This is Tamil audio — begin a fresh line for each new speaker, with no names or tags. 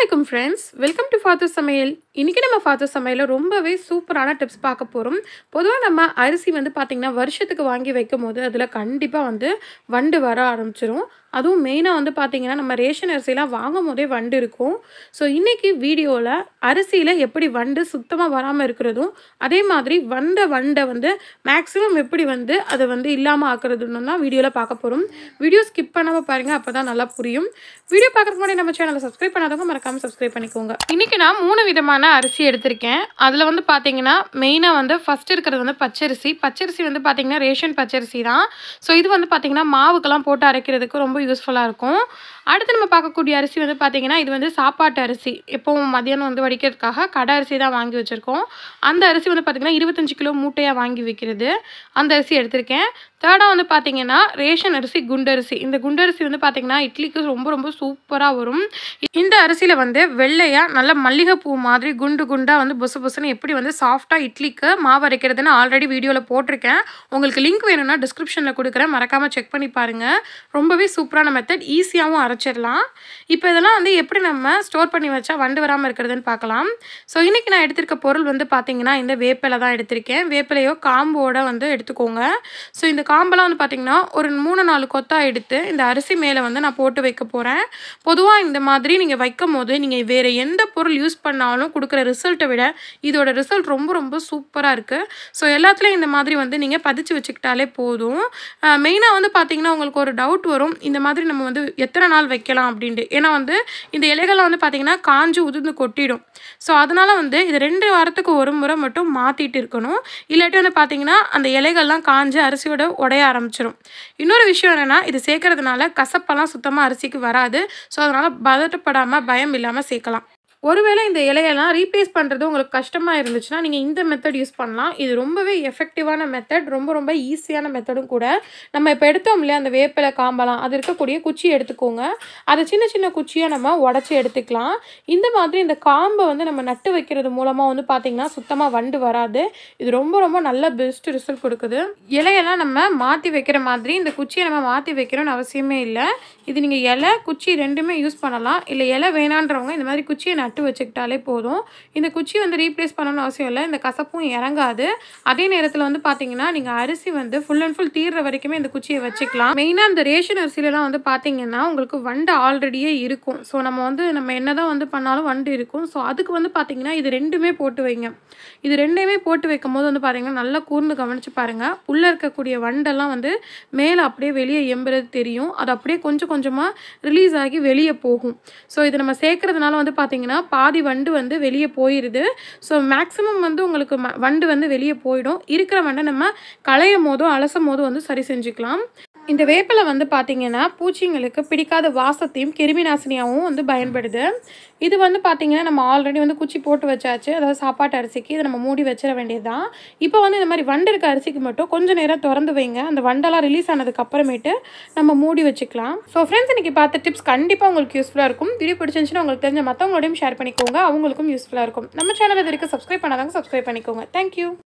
வணக்கம் ஃப்ரெண்ட்ஸ் வெல்கம் டு ஃபாதர் சமையல் இன்றைக்கி நம்ம ஃபாதர் சமையலில் ரொம்பவே சூப்பரான டிப்ஸ் பார்க்க போகிறோம் பொதுவாக நம்ம அரிசி வந்து பார்த்திங்கன்னா வருஷத்துக்கு வாங்கி வைக்கும் போது அதில் கண்டிப்பாக வந்து வண்டு வர ஆரம்பிச்சிரும் அதுவும் மெயினாக வந்து பார்த்திங்கன்னா நம்ம ரேஷன் அரிசிலாம் வாங்கும் போதே வண்டு இருக்கும் ஸோ இன்றைக்கி வீடியோவில் அரிசியில் எப்படி வண்டு சுத்தமாக வராமல் இருக்கிறதும் அதே மாதிரி வந்த வண்டை வந்து மேக்ஸிமம் எப்படி வந்து அதை வந்து இல்லாமல் ஆக்குறதுன்னு தான் வீடியோவில் பார்க்க போகிறோம் வீடியோ ஸ்கிப் பண்ணாமல் பாருங்கள் அப்போ தான் நல்லா புரியும் வீடியோ பார்க்குறதுக்கு முன்னாடி நம்ம சேனலை சப்ஸ்கிரைப் பண்ணாதவங்க மறக்காமல் சப்ஸ்கிரைப் பண்ணிக்கோங்க இன்றைக்கி நான் மூணு விதமான அரிசி எடுத்திருக்கேன் அதில் வந்து பார்த்தீங்கன்னா மெயினாக வந்து ஃபஸ்ட் இருக்கிறது வந்து பச்சரிசி பச்சரிசி வந்து பார்த்தீங்கன்னா ரேஷன் பச்சரிசி தான் ஸோ இது வந்து பார்த்தீங்கன்னா மாவுக்கெல்லாம் போட்டு அரைக்கிறதுக்கு ரொம்ப யூஸ்ஃபுல்லாக இருக்கும் அடுத்து நம்ம பார்க்கக்கூடிய அரிசி வந்து பார்த்தீங்கன்னா இது வந்து சாப்பாட்டு அரிசி எப்போவும் மதியானம் வந்து வடிக்கிறதுக்காக கடை அரிசி தான் வாங்கி வச்சுருக்கோம் அந்த அரிசி வந்து பார்த்திங்கன்னா இருபத்தஞ்சி கிலோ மூட்டையாக வாங்கி வைக்கிறது அந்த அரிசி எடுத்திருக்கேன் தேர்டாக வந்து பார்த்தீங்கன்னா ரேஷன் அரிசி குண்டரிசி இந்த குண்டரிசி வந்து பார்த்தீங்கன்னா இட்லிக்கு ரொம்ப ரொம்ப சூப்பராக வரும் இந்த அரிசியில் வந்து வெள்ளையாக நல்ல மல்லிகைப்பூ மாதிரி குண்டு குண்டாக வந்து புசு புசுன்னு எப்படி வந்து சாஃப்டாக இட்லிக்கு மாவு அரைக்கிறதுன்னு ஆல்ரெடி வீடியோவில் போட்டிருக்கேன் உங்களுக்கு லிங்க் வேணும்னா டிஸ்கிரிப்ஷனில் கொடுக்குறேன் மறக்காமல் செக் பண்ணி பாருங்கள் ரொம்பவே சூப்பரான மெத்தட் ஈஸியாகவும் அரைச்சிடலாம் இப்போ இதெல்லாம் வந்து எப்படி நம்ம ஸ்டோர் பண்ணி வச்சா வண்டு வராமல் இருக்கிறதுன்னு பார்க்கலாம் ஸோ இன்றைக்கி நான் எடுத்திருக்க பொருள் வந்து பார்த்தீங்கன்னா இந்த வேப்பிலை தான் எடுத்திருக்கேன் வேப்பிலையோ காம்போட வந்து எடுத்துக்கோங்க ஸோ இந்த காம்பெல்லாம் வந்து பார்த்திங்கன்னா ஒரு மூணு நாலு கொத்தாக எடுத்து இந்த அரிசி மேலே வந்து நான் போட்டு வைக்க போகிறேன் பொதுவாக இந்த மாதிரி நீங்கள் வைக்கும் போது நீங்கள் வேறு எந்த பொருள் யூஸ் பண்ணாலும் கொடுக்குற ரிசல்ட்டை விட இதோட ரிசல்ட் ரொம்ப ரொம்ப சூப்பராக இருக்குது ஸோ எல்லாத்துலேயும் இந்த மாதிரி வந்து நீங்கள் பதிச்சு வச்சுக்கிட்டாலே போதும் மெயினாக வந்து பார்த்திங்கன்னா உங்களுக்கு ஒரு டவுட் வரும் இந்த மாதிரி நம்ம வந்து எத்தனை நாள் வைக்கலாம் அப்படின்ட்டு ஏன்னா வந்து இந்த இலைகள்லாம் வந்து பார்த்திங்கன்னா காஞ்சு உதிர்ந்து கொட்டிடும் ஸோ அதனால் வந்து இது ரெண்டு வாரத்துக்கு ஒரு முறை மட்டும் மாற்றிட்டு இருக்கணும் இல்லாட்டி வந்து பார்த்திங்கன்னா அந்த இலைகள்லாம் காஞ்சு அரிசியோட உடைய ஆரம்பிச்சிடும் இன்னொரு விஷயம் என்னென்னா இது சேர்க்கறதுனால கசப்பெல்லாம் சுத்தமாக அரிசிக்கு வராது ஸோ அதனால் பதட்டப்படாமல் பயம் இல்லாமல் சேர்க்கலாம் ஒருவேளை இந்த இலையெல்லாம் ரீப்ளேஸ் பண்ணுறது உங்களுக்கு கஷ்டமாக இருந்துச்சுன்னா நீங்கள் இந்த மெத்தட் யூஸ் பண்ணலாம் இது ரொம்பவே எஃபெக்டிவான மெத்தட் ரொம்ப ரொம்ப ஈஸியான மெத்தடும் கூட நம்ம இப்போ எடுத்தோம் இல்லையா அந்த வேப்பிலை காம்பலாம் அது இருக்கக்கூடிய குச்சி எடுத்துக்கோங்க அதை சின்ன சின்ன குச்சியாக நம்ம உடச்சி எடுத்துக்கலாம் இந்த மாதிரி இந்த காம்பை வந்து நம்ம நட்டு வைக்கிறது மூலமாக வந்து பார்த்திங்கன்னா சுத்தமாக வண்டு வராது இது ரொம்ப ரொம்ப நல்ல பெஸ்ட் ரிசல்ட் கொடுக்குது இலையெல்லாம் நம்ம மாற்றி வைக்கிற மாதிரி இந்த குச்சியை நம்ம மாற்றி வைக்கணும்னு அவசியமே இல்லை இது நீங்கள் இலை குச்சி ரெண்டுமே யூஸ் பண்ணலாம் இல்லை இலை வேணான்றவங்க இந்த மாதிரி குச்சியை நட்டு வச்சுக்கிட்டாலே போதும் இந்த குச்சி வந்து ரீப்ளேஸ் பண்ணணும்னு அவசியம் இல்லை இந்த கசப்பும் இறங்காது அதே நேரத்தில் வந்து பார்த்தீங்கன்னா நீங்கள் அரிசி வந்து ஃபுல் அண்ட் ஃபுல் தீர்ற வரைக்குமே இந்த குச்சியை வச்சுக்கலாம் மெயினாக இந்த ரேஷன் அரிசிலலாம் வந்து பார்த்தீங்கன்னா உங்களுக்கு வண்டு ஆல்ரெடியே இருக்கும் ஸோ நம்ம வந்து நம்ம என்ன தான் வந்து பண்ணாலும் வண்டு இருக்கும் ஸோ அதுக்கு வந்து பார்த்தீங்கன்னா இது ரெண்டுமே போட்டு வைங்க இது ரெண்டையுமே போட்டு வைக்கும் போது வந்து பார்த்தீங்கன்னா நல்லா கூர்ந்து கவனித்து பாருங்கள் உள்ளே இருக்கக்கூடிய வண்டெல்லாம் வந்து மேலே அப்படியே வெளியே எம்புறது தெரியும் அது அப்படியே கொஞ்சம் கொஞ்சமாக ரிலீஸ் ஆகி வெளியே போகும் ஸோ இது நம்ம சேர்க்கறதுனால வந்து பார்த்தீங்கன்னா பாதி வண்டு வந்து வெளியே போயிடுது ஸோ மேக்ஸிமம் வந்து உங்களுக்கு ம வண்டு வந்து வெளியே போயிடும் இருக்கிற வண்டை நம்ம களையும் போதோ அலசும் போதோ வந்து சரி செஞ்சுக்கலாம் இந்த வேப்பிலை வந்து பார்த்திங்கன்னா பூச்சிங்களுக்கு பிடிக்காத வாசத்தையும் கிருமி நாசினியாகவும் வந்து பயன்படுது இது வந்து பார்த்திங்கன்னா நம்ம ஆல்ரெடி வந்து குச்சி போட்டு வச்சாச்சு அதாவது சாப்பாட்டு அரிசிக்கு இதை நம்ம மூடி வச்சிட வேண்டியது தான் இப்போ வந்து இந்த மாதிரி வண்டு இருக்க அரிசிக்கு மட்டும் கொஞ்சம் நேரம் திறந்து வைங்க அந்த வண்டெல்லாம் ரிலீஸ் ஆனதுக்கு அப்புறமேட்டு நம்ம மூடி வச்சுக்கலாம் ஸோ ஃப்ரெண்ட்ஸ் இன்றைக்கி பார்த்த டிப்ஸ் கண்டிப்பாக உங்களுக்கு யூஸ்ஃபுல்லாக இருக்கும் வீடியோ பிடிச்சிருந்துச்சுன்னா உங்களுக்கு தெரிஞ்ச மற்றவங்களோடையும் ஷேர் பண்ணிக்கோங்க அவங்களுக்கும் யூஸ்ஃபுல்லாக இருக்கும் நம்ம சேனல் இது வரைக்கும் சப்ஸ்கிரைப் பண்ணாதாங்க சப்ஸ்கிரைப் பண்ணிக்கோங்க தேங்க்யூ